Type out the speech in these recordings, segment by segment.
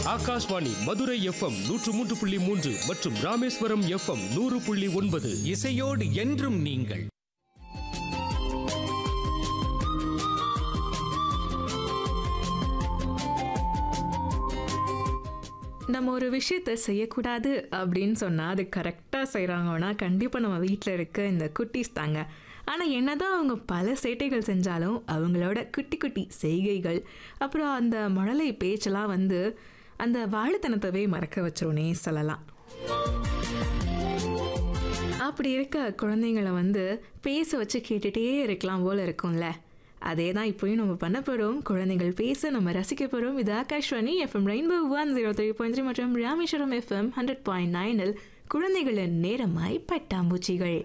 Akashvani Madurai FM நூற்று மூன்று புள்ளி மூன்று மற்றும் ராமேஸ்வரம் எஃப்எம் நூறு புள்ளி ஒன்பது இசையோடு என்றும் நீங்கள் நம்ம ஒரு விஷயத்த செய்யக்கூடாது அப்படின்னு சொன்னால் அது கரெக்டாக செய்கிறாங்கன்னா கண்டிப்பாக நம்ம வீட்டில் இருக்க இந்த குட்டீஸ் தாங்க ஆனால் என்னதான் அவங்க பல சேட்டைகள் செஞ்சாலும் அவங்களோட குட்டி குட்டி செய்கைகள் அப்புறம் அந்த மழலை பேச்செல்லாம் வந்து அந்த வாழுத்தனத்தவே மறக்க வச்சிருனே சொல்லலாம் அப்படி இருக்க குழந்தைங்கள வந்து பேச வச்சு கேட்டுட்டே இருக்கலாம் போல இருக்கும்ல அதே தான் இப்போயும் நம்ம பண்ண போகிறோம் குழந்தைகள் பேச நம்ம ரசிக்க போகிறோம் இது Akashvani FM rainbow one zero three point three மற்றும் ராமேஸ்வரம் எஃப்எம் ஹண்ட்ரட் பாயிண்ட் நைனில் குழந்தைகளின் நேரமாய் பட்டாம்பூச்சிகள்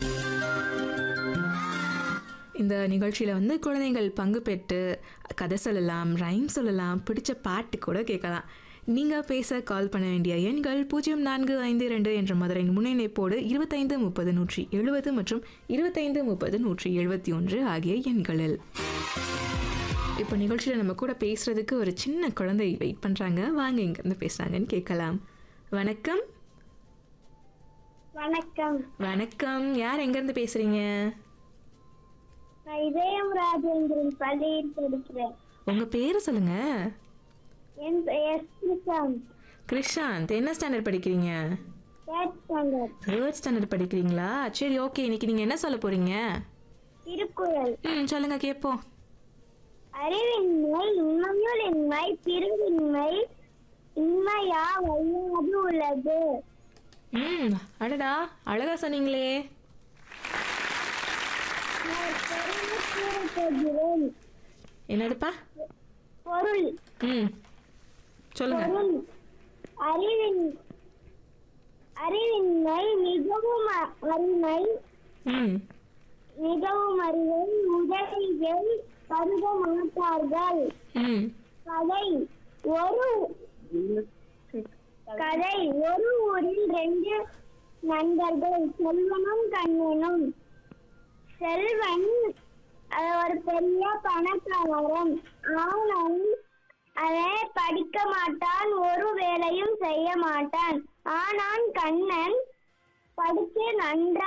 இந்த நிகழ்ச்சியில் வந்து குழந்தைகள் பங்கு பெற்று கதை சொல்லலாம் ரைம் சொல்லலாம் பிடிச்ச பாட்டு கூட கேட்கலாம் நீங்கள் பேச கால் பண்ண வேண்டிய எண்கள் பூஜ்ஜியம் நான்கு ஐந்து ரெண்டு என்ற மதுரையின் முன்னிணைப்போடு இருபத்தைந்து முப்பது நூற்றி எழுபது மற்றும் இருபத்தைந்து முப்பது நூற்றி எழுபத்தி ஒன்று ஆகிய எண்களில் இப்போ நிகழ்ச்சியில் நம்ம கூட பேசுறதுக்கு ஒரு சின்ன குழந்தை வெயிட் பண்ணுறாங்க வாங்க இங்கேருந்து பேசுகிறாங்கன்னு கேட்கலாம் வணக்கம் வணக்கம் வணக்கம் யார் எங்கேருந்து பேசுகிறீங்க நான் இதயம் ராஜேந்திரன் பள்ளியில் படிக்கிறேன் உங்கள் பேர் சொல்லுங்கள் என் பெயர் ஸ்ரீகாந்த் கிருஷாந்த் என்ன ஸ்டாண்டர்ட் படிக்கிறீங்க தேர்ட் ஸ்டாண்டர்ட் தேர்ட் ஸ்டாண்டர்ட் படிக்கிறீங்களா சரி ஓகே இன்னைக்கு நீங்கள் என்ன சொல்ல போகிறீங்க திருக்குறள் ம் சொல்லுங்க கேட்போம் அறிவின்மை இன்மையுள் இன்மை பிரிவின்மை இன்மையா வையாது உள்ளது ம் அடடா அழகா சொன்னீங்களே நான் பொருள் கூறப் போகிறேன் என்னதுப்பா பொருள் ம் சொல்லுங்க பொருள் அறிவின் அறிவின்மை மிகவும் அ- அருமை ம் மிகவும் அறிவை உதவிகள் கருத மாட்டார்கள் ம் கதை ஒரு கதை ஒரு ஊரில் ரெண்டு நண்பர்கள் செல்வனும் கண்ணனும் செல்வன் அஹ், ஒரு பெரிய பணக்காரன் ஆனால் அவன் படிக்க மாட்டான் ஒரு வேலையும் செய்ய மாட்டான் ஆனால் கண்ணன் படித்து நன்றாக